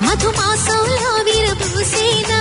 మధుమాసంలో విరబూసేనా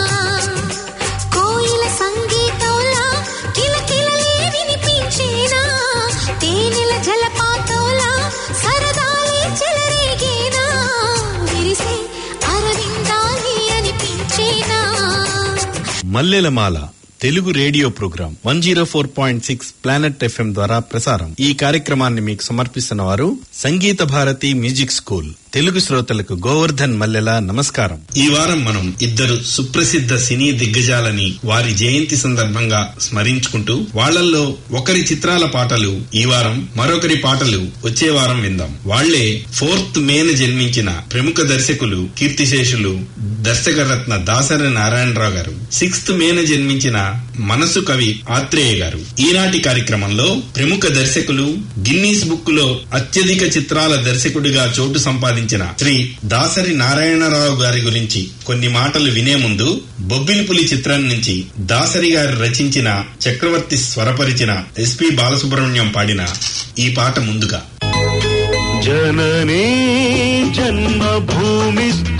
కోయిల సంగీతంలా కిలకిలలే వినిపించేనా తేనెల జలపాతంలా సరదాలే చెలరేగేనా విరిసే అరవిందాలి అనిపించేనా మల్లెలమాల Telugu radio program one zero four point six planet FM ద్వారా ప్రసారం ఈ కార్యక్రమాన్ని మీకు సమర్పిస్తున్న వారు సంగీత భారతి మ్యూజిక్ స్కూల్ తెలుగు శ్రోతలకు గోవర్ధన్ మల్లెల నమస్కారం ఈ వారం మనం ఇద్దరు సుప్రసిద్ధ సినీ దిగ్గజాలని వారి జయంతి సందర్భంగా స్మరించుకుంటూ వాళ్ళల్లో ఒకరి చిత్రాల పాటలు ఈ వారం మరొకరి పాటలు వచ్చే వారం విందాం వాళ్లే ఫోర్త్ మేన జన్మించిన ప్రముఖ దర్శకులు కీర్తిశేషులు దర్శకరత్న దాసరి నారాయణరావు గారు సిక్స్త్ మేన జన్మించిన మనసు కవి ఆత్రేయ గారు ఈనాటి కార్యక్రమంలో ప్రముఖ దర్శకులు గిన్నీస్ బుక్ లో అత్యధిక చిత్రాల దర్శకుడిగా చోటు సంపాదించిన శ్రీ దాసరి నారాయణరావు గారి గురించి కొన్ని మాటలు వినే ముందు బొబ్బిలిపులి చిత్రం నుంచి దాసరి గారు రచించిన చక్రవర్తి స్వరపరిచిన ఎస్పి బాలసుబ్రహ్మణ్యం పాడిన ఈ పాట ముందుగా जननी जन्मभूमिश्च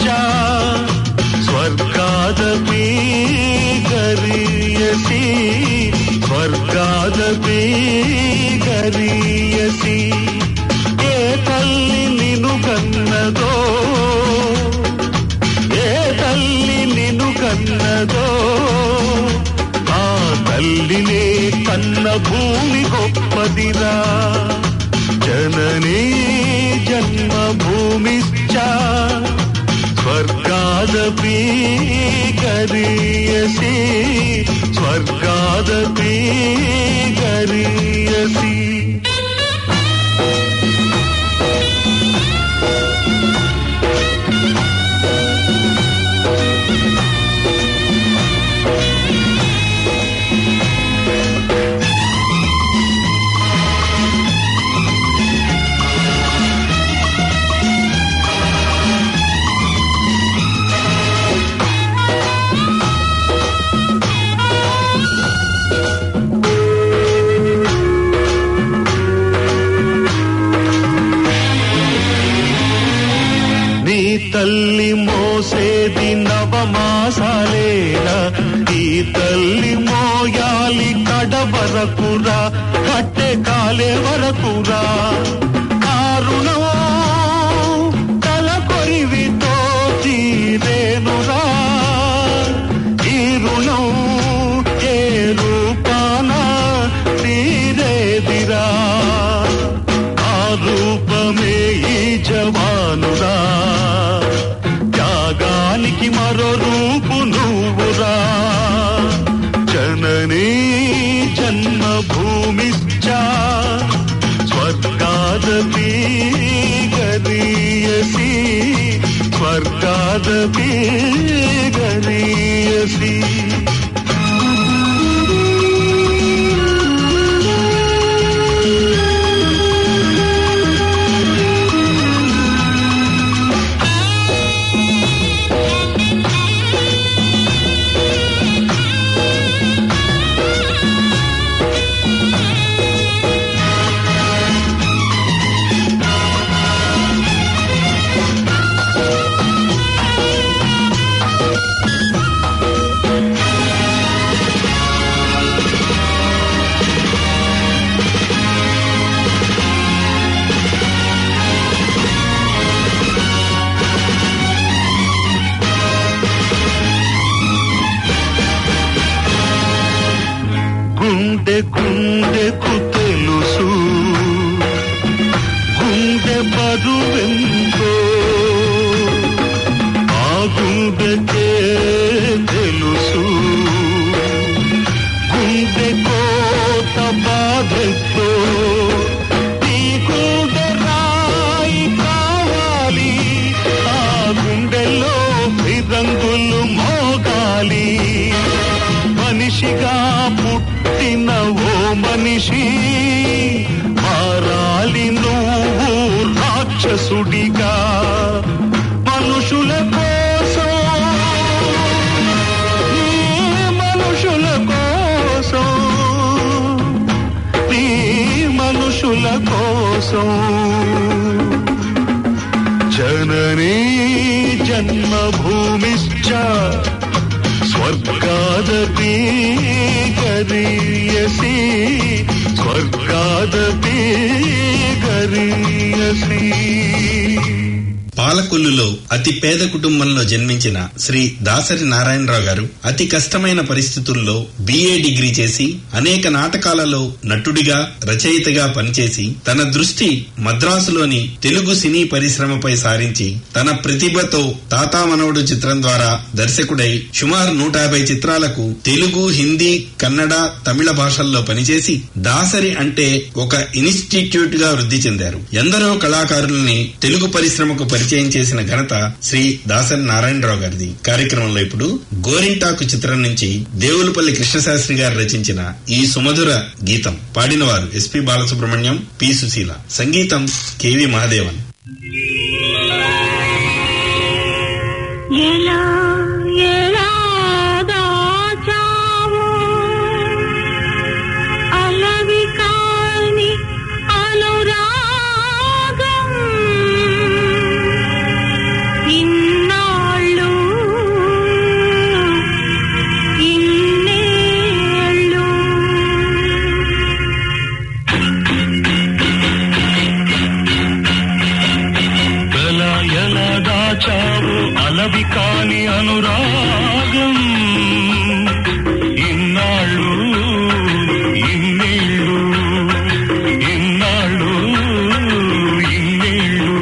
स्वर्गादपि गरीयसी స్వర్గాదపి గరీయసి ఏ తల్లి నిను కన్నదో ఏ తల్లి నిను కన్నదో ఆ తల్లినే కన్న భూమి గొప్పదిరా జననీ జన్మభూమిశ్చ స్వర్గాదపి గరీయసి స్వర్గాదపి గరీయసి నీ తల్లి మోసేది నవమాసాలేనా ఈ తల్లి మోయాలి కడ వరకురా కట్టె కాలే వరకురా కారుణం తల కొరివితో తీరేనురా ఈ రుణం ఏ రూపాన తీరేదిరా ఆ రూపమే ఈ జవానురా త్యాగానికి మరో రూపు నువ్వురా జననీ జన్మభూమిశ్చ స్వర్గాదపి గరీయసి స్వర్గాదపి గరీయసి గుండె గుండెకు తెలుసు గుండె బరువెంతో ఆ గుండెకే తెలుసు గుండె కోత బాధెతో ఈ గుండె రాయి కావాలి ఆ గుండెలో ఫిరంగులు మోగాలి మనిషిగా పుట్టిన ఓ మనిషి మారాలి నువ్వు రాక్షసుడిగా మనుషుల కోసం ఈ మనుషుల కోసం ఈ మనుషుల కోసం జననీ జన్మభూమిశ్చ స్వర్గాదపి గరీయసి స్వర్గాదపి గరీయసి పాలకొల్లులో అతి పేద కుటుంబంలో జన్మించిన శ్రీ దాసరి నారాయణరావు గారు అతి కష్టమైన పరిస్థితుల్లో బిఏ డిగ్రీ చేసి అనేక నాటకాలలో నటుడిగా రచయితగా పనిచేసి తన దృష్టి మద్రాసులోని తెలుగు సినీ పరిశ్రమపై సారించి తన ప్రతిభతో తాతా మనవడు చిత్రం ద్వారా దర్శకుడై సుమారు నూట యాభై చిత్రాలకు తెలుగు హిందీ కన్నడ తమిళ భాషల్లో పనిచేసి దాసరి అంటే ఒక ఇన్స్టిట్యూట్ గా వృద్ధి చెందారు ఎందరో కళాకారుల్ని తెలుగు పరిశ్రమకు పరిచయం చేసిన ఘనత శ్రీ దాసరి నారాయణరావు గారిది కార్యక్రమంలో ఇప్పుడు గోరింటాకు చిత్రం నుంచి దేవులపల్లి కృష్ణశాస్త్రి గారు రచించిన ఈ సుమధుర గీతం పాడినవారు ఎస్పి బాలసుబ్రహ్మణ్యం పి సుశీల సంగీతం కెవి మహాదేవన్ ఎలా ఎలా దాచావో అలవి కాని అనురాగం ఇన్నాళ్ళు ఇన్నేళ్ళు ఎలా ఎలా దాచావు అలవి కాని అనురాగం ఇన్నాళ్ళు ఇన్నేళ్ళు ఇన్నాళ్ళు ఇన్నేళ్ళు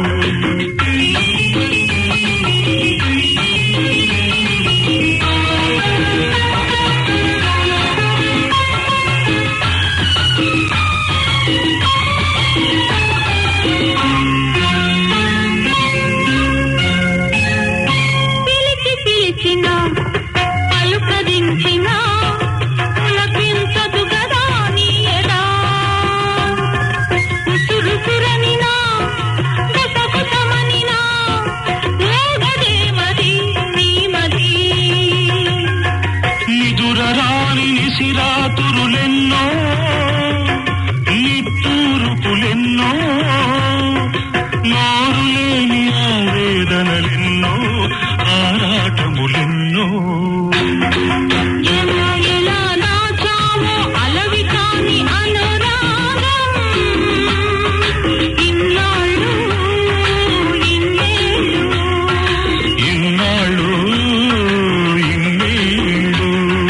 పిలిచి పిలిచిన పలుకరించిన పులకించదు గదా నీ ఎడా ఉసురుసురనినా గసగుసమనినా ఊగదే మది నీ మది నిదురరాని నిసిరాతురులెన్నో నిట్టూరుపులెన్నో నోరు లేని ఆవేదనలెన్నో ఆరాటములెన్నో ఎలా ఎలా నాచావో అలవి కాని అనురాగం ఇన్నాళ్ళు ఇన్నేళ్ళు ఇన్నాళ్ళు ఇన్నేళ్ళు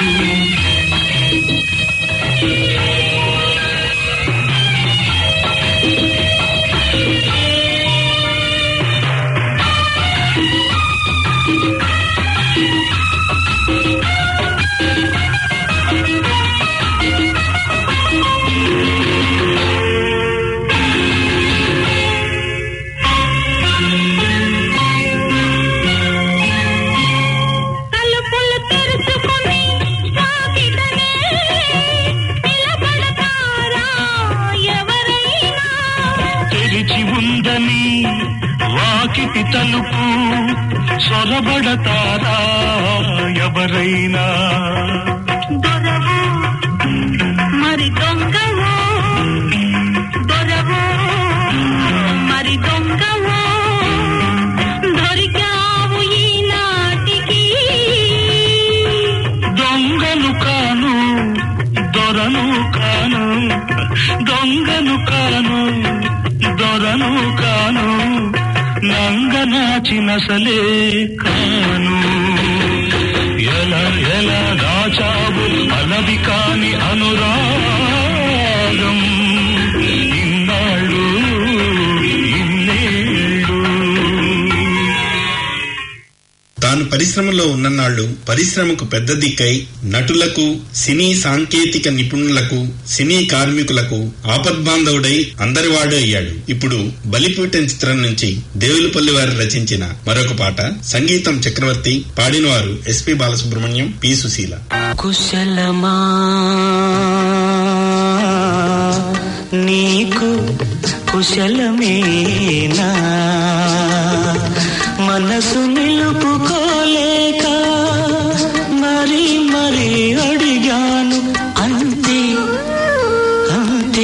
తలుపులు తెరుచుకొని సాగిదనే నిలబడతారా ఎవరైనా తెరిచి ఉందని వాకిటి తలుపు సొరబడతారా ఎవరైనా దొరవు మరి దొంగవో దొరవు మరి దొంగవో దొరికావు ఈనాటికి దొంగను కాను దొరను కాను దొంగను కాను దొరను కాను నంగనాచినసలే కాను ఎలా ఎలా దాచావు అలవి కాని అనురాగం ఇన్నాళ్ళు ఇన్నేళ్ళు తాను పరిశ్రమలో ఉన్ననాళ్లు పరిశ్రమకు పెద్ద దిక్కై నటులకు సినీ సాంకేతిక నిపుణులకు సినీ కార్మికులకు ఆపద్బాంధవుడై అందరివాడు అయ్యాడు ఇప్పుడు బలిపీఠం చిత్రం నుంచి దేవులపల్లి వారు రచించిన మరొక పాట సంగీతం చక్రవర్తి పాడినవారు ఎస్పి బాలసుబ్రహ్మణ్యం పి సుశీల కుశలమా నీకు కుశలమేనా మనసు నిలుపుకోలేక మరి మరి అడిగాను అంతే అంతే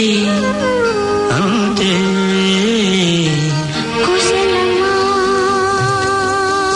అంతే కుశలమా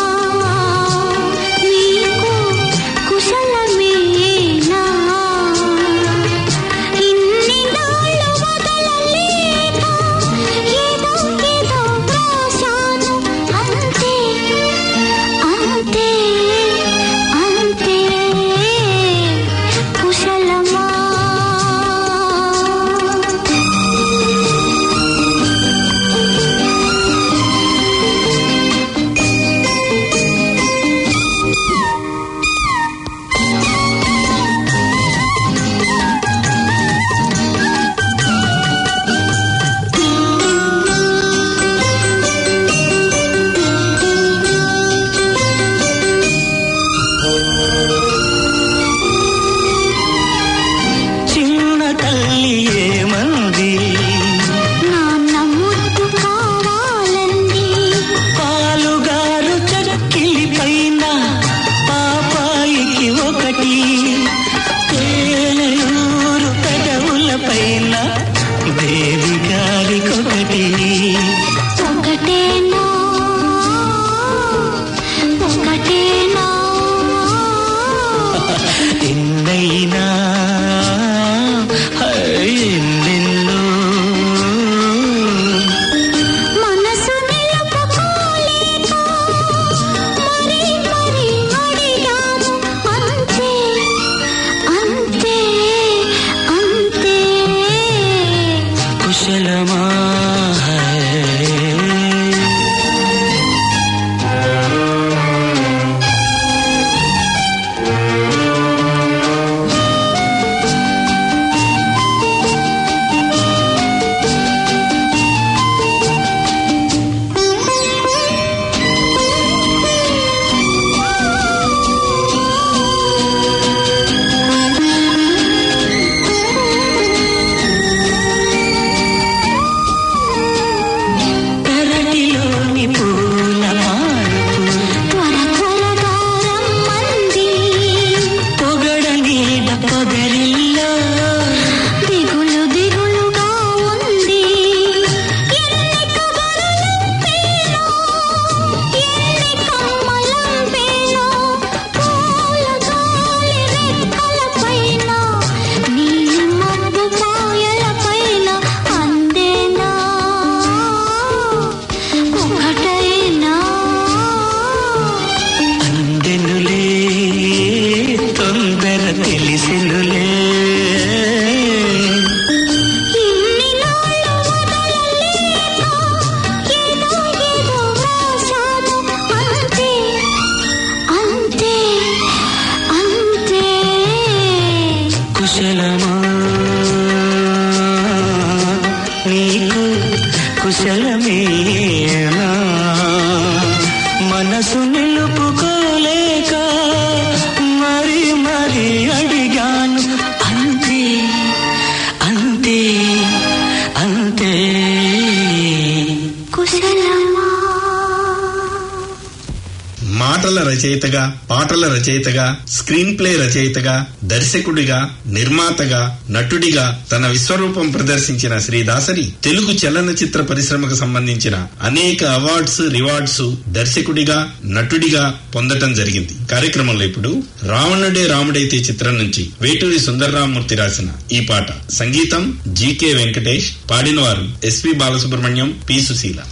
తెలిసెనులే ఇన్ని నాళ్ళు వదలలేక ఏదో ఏదో రాశాను అంతే అంతే అంతే కుశలమా నీకు కుశలమేనా మనసు నిలుపుకోలేక మరి మరి అడిగాను అంతే అంతే అంతే కుశలమా మాటల రచయితగా పాటల రచయితగా స్క్రీన్ ప్లే రచయితగా దర్శకుడిగా నిర్మాతగా నటుడిగా తన విశ్వరూపం ప్రదర్శించిన శ్రీదాసరి తెలుగు చలనచిత్ర పరిశ్రమకు సంబంధించిన అనేక అవార్డ్స్ రివార్డ్స్ దర్శకుడిగా నటుడిగా పొందటం జరిగింది కార్యక్రమంలో ఇప్పుడు రావణుడే రాముడైతే చిత్రం నుంచి వేటూరి సుందర్రామూర్తి రాసిన ఈ పాట సంగీతం జీకే వెంకటేష్ పాడినవారు ఎస్పి బాలసుబ్రహ్మణ్యం పి సుశీల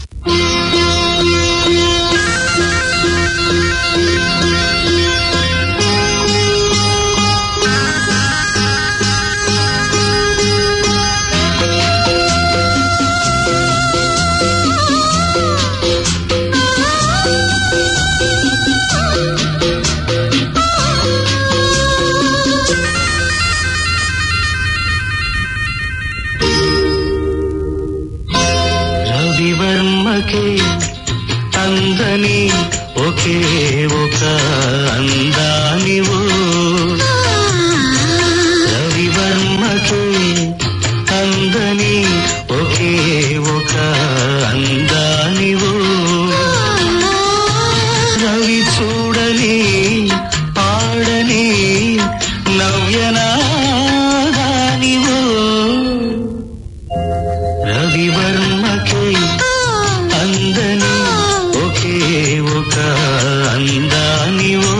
రవివర్మకే అందని ఒకే ఒక అందానివో రవివర్మకే అందని ఒకే ఒక అందానివో రవి చూడని పాడని నవ్యనాదానివో రవివర్మకే అందని ఒకే ఒక అందానివో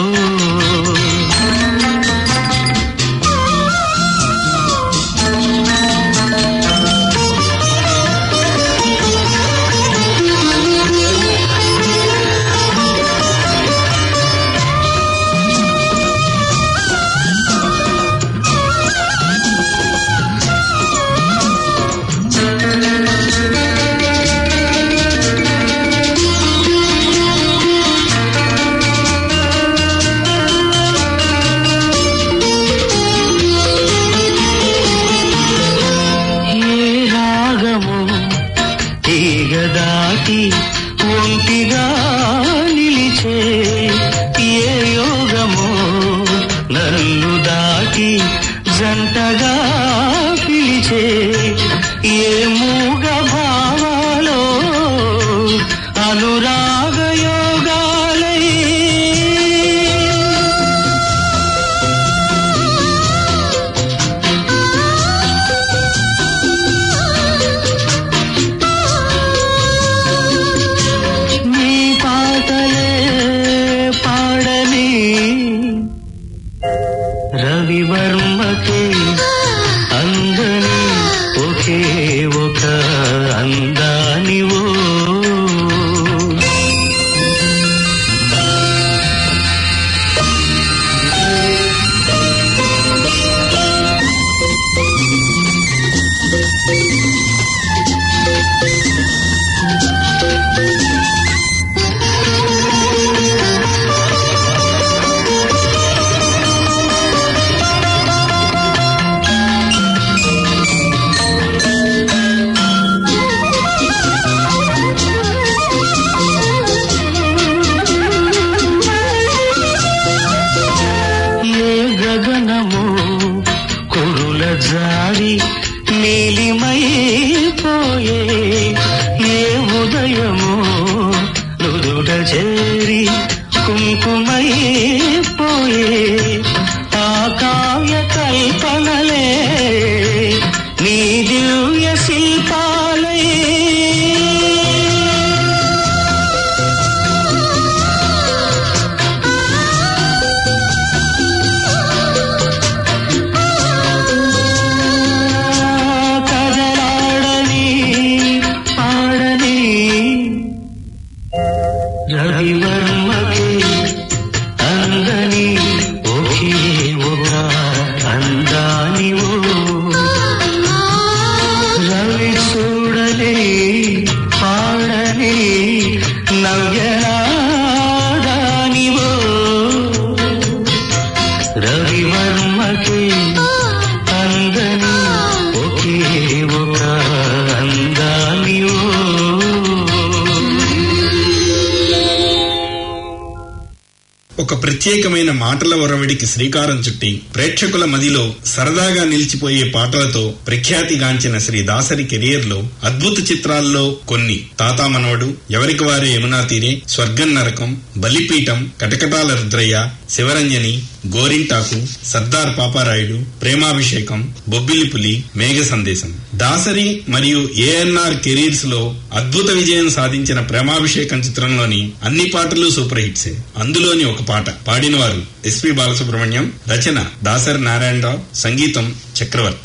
ఏ రాగము తీగ దాటి ఒంటిగా నిలిచే ఏ యోగము నన్ను దాటి జంటగా పిలిచే ఏ మూగ భావాలో అనురాగ యోగాలై నీ పాటలే పాడని రవివర్మకే అందని ఒకే ఒక అందానివో ఒక ప్రత్యేకమైన మాటల ఒరవడికి శ్రీకారం చుట్టి ప్రేక్షకుల మదిలో సరదాగా నిలిచిపోయే పాటలతో ప్రఖ్యాతిగాంచిన శ్రీ దాసరి కెరియర్ లో అద్భుత చిత్రాల్లో కొన్ని తాతా మనవడు ఎవరికి వారే యమునా తీరే స్వర్గం నరకం బలిపీఠం కటకటాల రుద్రయ్య శివరంజని గోరింటాకు సర్దార్ పాపారాయుడు ప్రేమాభిషేకం బొబ్బిలిపులి మేఘ సందేశం దాసరి మరియు ఏఎన్ఆర్ కెరీర్స్ లో అద్భుత విజయం సాధించిన ప్రేమాభిషేకం చిత్రంలోని అన్ని పాటలు సూపర్ హిట్సే అందులోని ఒక పాట పాడినవారు ఎస్పి బాలసుబ్రహ్మణ్యం రచన దాసరి నారాయణరావు సంగీతం చక్రవర్తి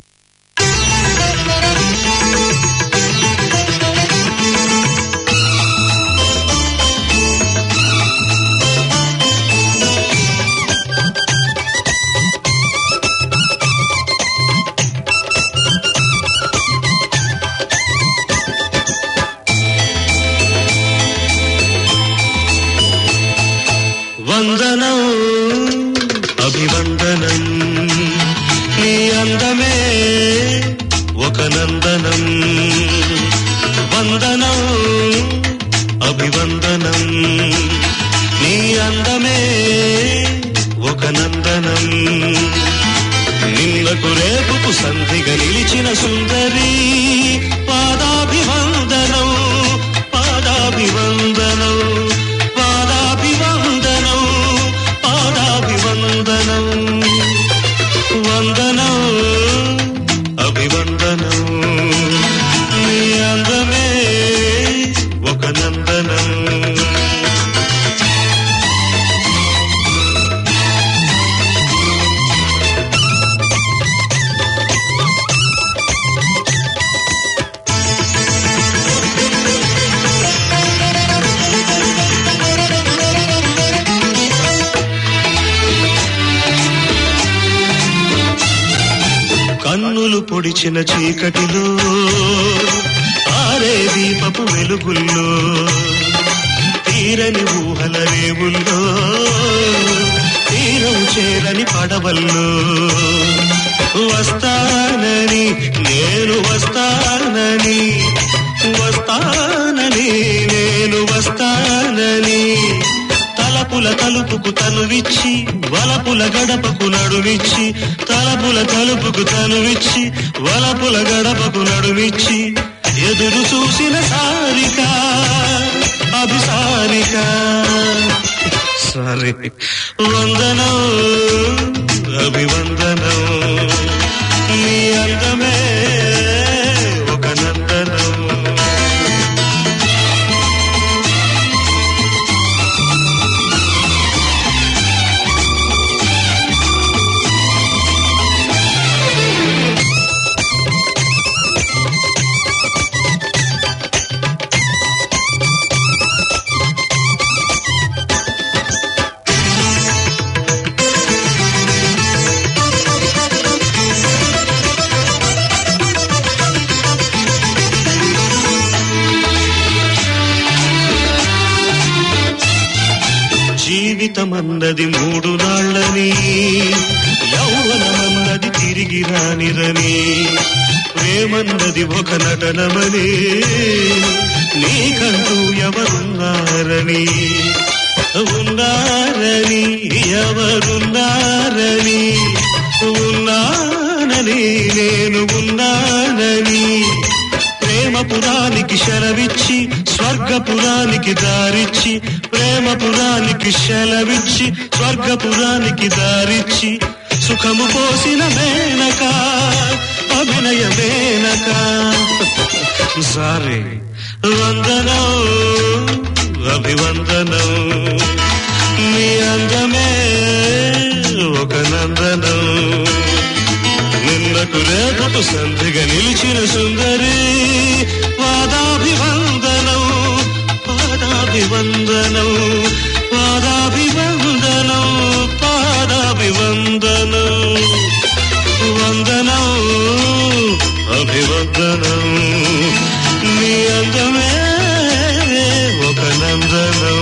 వందనం అభివందనం నీ అందమే ఒక నందనం వందనం అభివందనం నీ అందమే ఒక నందనం నిన్నకు రేపుకు సంధిగా నిలిచిన సుందరి పాదాభివందనం పాదాభివందనం పాదాభివందనం పాదాభివందనం వందనం అభివందనం నీ అందమే ఒక నందనం కన్నులు పొడిచిన చీకటిలో ఆరే దీపపు వెలుగుల్లో తీరని ఊహల రేవుల్లో తీరం చేరని పడవల్లో వస్తానని నేను వస్తానని వస్తానని నేను వస్తానని తలపుల తలుపుకు తనువిచ్చి వలపుల గడపకు నడుమిచ్చి తలపుల తలుపుకు తనువిచ్చి వలపుల గడపకు నడుమిచ్చి ఎదురు చూసిన సారిక అభిసారిక సారీ వందనం అభివందనం నీ అందమే ఒక నందనం జీవితమన్నది మూడు నాళ్ళని యౌవనమన్నది తిరిగి రానిరని ప్రేమన్నది ఒక నటనమని నీకంటూ ఎవరున్నారని ఉన్నారని ఎవరున్నారని ఉన్నానని నేను ఉన్నానని ప్రేమపురానికి శరవిచ్చి స్వర్గపురానికి దారిచ్చి ప్రేమపురానికి శలవిచ్చి స్వర్గపురానికి దారిచ్చి సుఖము పోసిన మేనక అభినయ మేనక సారీ వందనం అభివందనం నీ అందమే ఒక నందనం నిన్నకు రేపకు సంధిగా నిలిచిన సుందరి పాదాభివందనం పాదాభివందనం పాదాభివందనం పాదాభివందనం వందనం అభివందనం నీ అందమే ఒక నందనం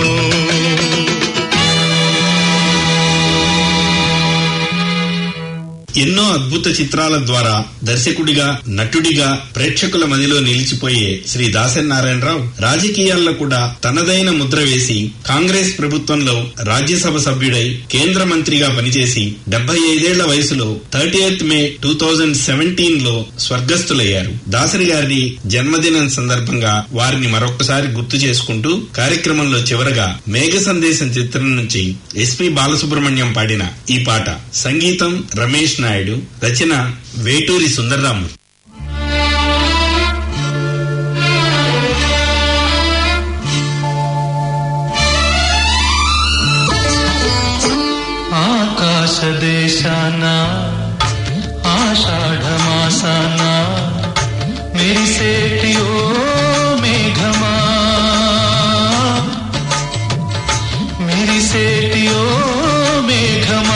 ఎన్నో అద్భుత చిత్రాల ద్వారా దర్శకుడిగా నటుడిగా ప్రేక్షకుల మదిలో నిలిచిపోయే శ్రీ దాసరి నారాయణరావు రాజకీయాల్లో కూడా తనదైన ముద్ర వేసి కాంగ్రెస్ ప్రభుత్వంలో రాజ్యసభ సభ్యుడై కేంద్ర మంత్రిగా పనిచేసి డెబ్బై ఐదేళ్ల వయసులో thirty May two thousand seventeen లో స్వర్గస్థులయ్యారు దాసరి గారి జన్మదినం సందర్భంగా వారిని మరొకసారి గుర్తు చేసుకుంటూ కార్యక్రమంలో చివరగా మేఘ సందేశం చిత్రం నుంచి ఎస్పి బాలసుబ్రహ్మణ్యం పాడిన ఈ పాట సంగీతం రమేష్ నాయుడు రచన వేటూరి సుందర్రాము ఆకాశ దేశాన ఆషాఢ మాసాన మెరిసేటి ఓ మేఘమా మెరిసేటి ఓ మేఘమా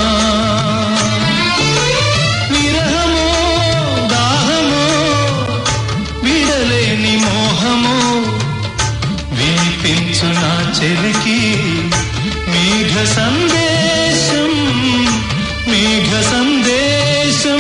విరహమో దాహమో విడలేని మోహమో వినిపించు నా చెలికి మేఘ సందేశం మేఘ సందేశం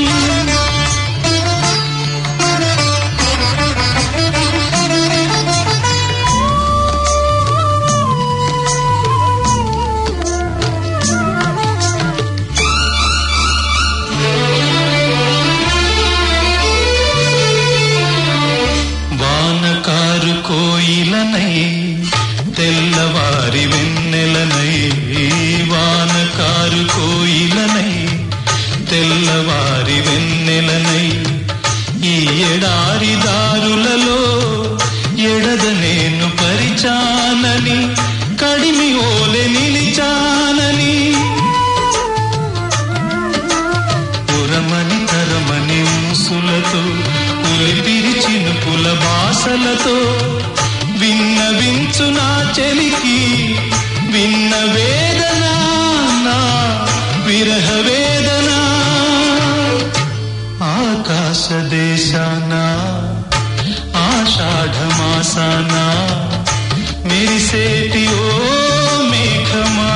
వానకారు కోయిలనై తెల్లవారి వెన్నెలనై వానకారు కోయిలనై తెల్లవారి వెన్నెలనై ఈ ఎడారి దారులలో ఎడద నేను పరిచానని కడిమి ఓలె నిలిచానని పురమని తరమని ఊసులతో ఉలిపిరి చినుకుల బాసలతో విన్నవించు నా చెలికి విన్న వేదన నా విరహ వేదన ఆకాశ దేశాన ఆషాఢ మాసాన మెరిసేటి ఓ మేఘమా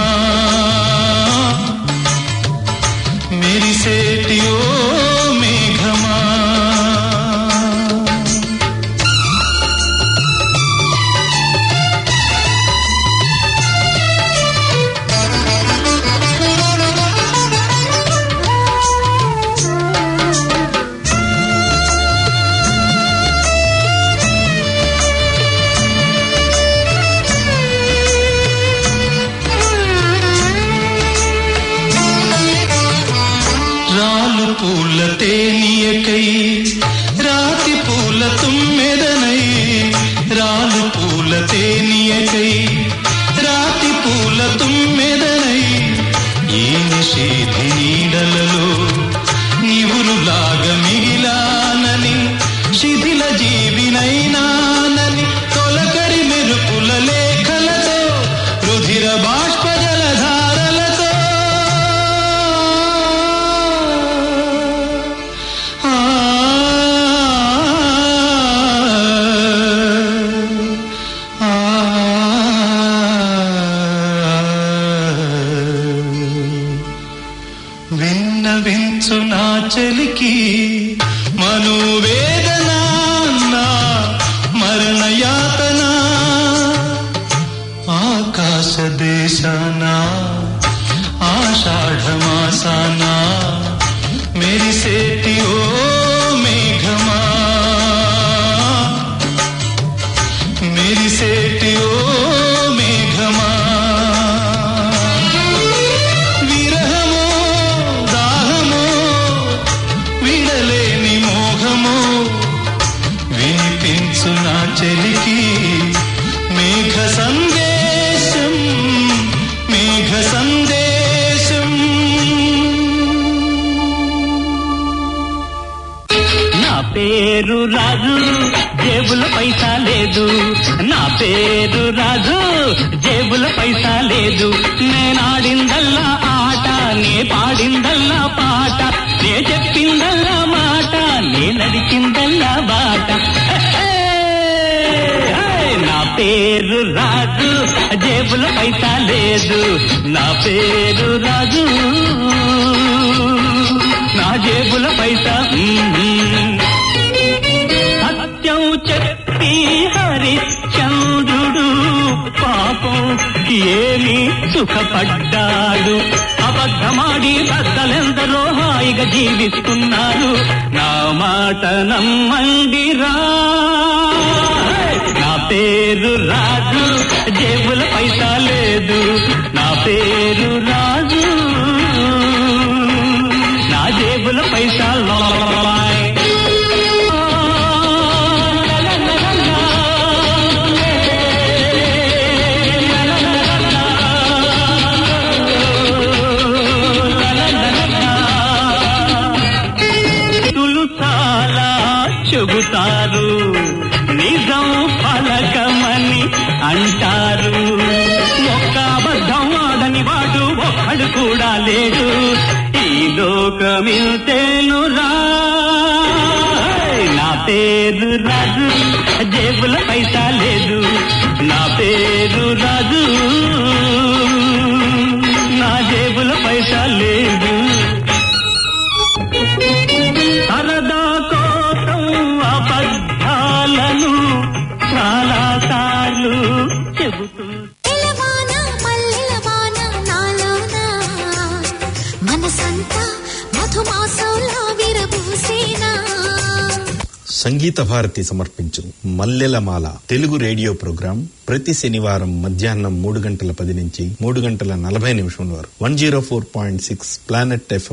మెరిసేటి ఓ మేఘమా రాలు పూల తేనియకై రాతి పూల తుమ్మెదనై రాలు పూల తేనియకై రాతి పూల తుమ్మెదనై ఈ నిషేధి నీడలలో నివురులాగా మిగిలానని శిథిల జీవినైనానని తొలకరి మెరుపుల లేఖలతో రుధిర బాష్ప జలధారలతో ఆ విన్నవించు నా చెలికి మనోవేదన నా మరణయాతన ఆకాశ దేశాన ఆషాఢ మాసాన మెరిసేటి ఓ మేఘమా మెరిసేటి ఓ మేఘమా విరహమో దాహమో విడలేని మోహమో వినిపించు నా చెలికి మేఘ సందేశం మేఘ సందేశం నా పేరు రాజు జేబుల పైసా లేదు నా పేరు రాజు జేబుల పైసా లేదు నేనాడిందల్లా ఆట నే పాడిందల్లా పాట నే చెప్పిందల్లా మాట నే నడిచిందల్లా బాట హే, హే, నా పేరు రాజు జేబుల పైసా లేదు నా పేరు రాజు పైసా మ్మ్. సత్యం చెప్పి హరిశ్చంద్రుడు పాపం ఏమి సుఖపడ్డాడు అబద్ధమాడి బద్దలెందరో హాయిగా జీవిస్తున్నారు నా మాట నమ్మండిరా నా పేరు రాజు జేబుల పైసా లేదు నా పేరు రాజు నా జేబుల పైసా లాయ్. భక్తులు చాలా చెబుతారు నిజం ఫలకమని అంటారు ఒక్క అబద్ధం ఆడని వాడు ఒక్కడు కూడా లేడు ఈ లోకమిల్తేను రా నా పేరు రాజు జేబుల పైసా లేదు నా పేరు రాజు నా జేబుల పైసా లేదు సరదా కోసం అబద్ధాలను చాలా సార్లు చెబుతూ ఎలవాన మల్లెలవాన నాలోన మనసంతా మధుమాసంలా విరబూసేనా సంగీత భారతి సమర్పించు మల్లెలమాల తెలుగు రేడియో ప్రోగ్రాం ప్రతి శనివారం మధ్యాహ్నం మూడు గంటల పది నుంచి మూడు గంటల నలభై నిమిషం వరకు one zero four point six planet F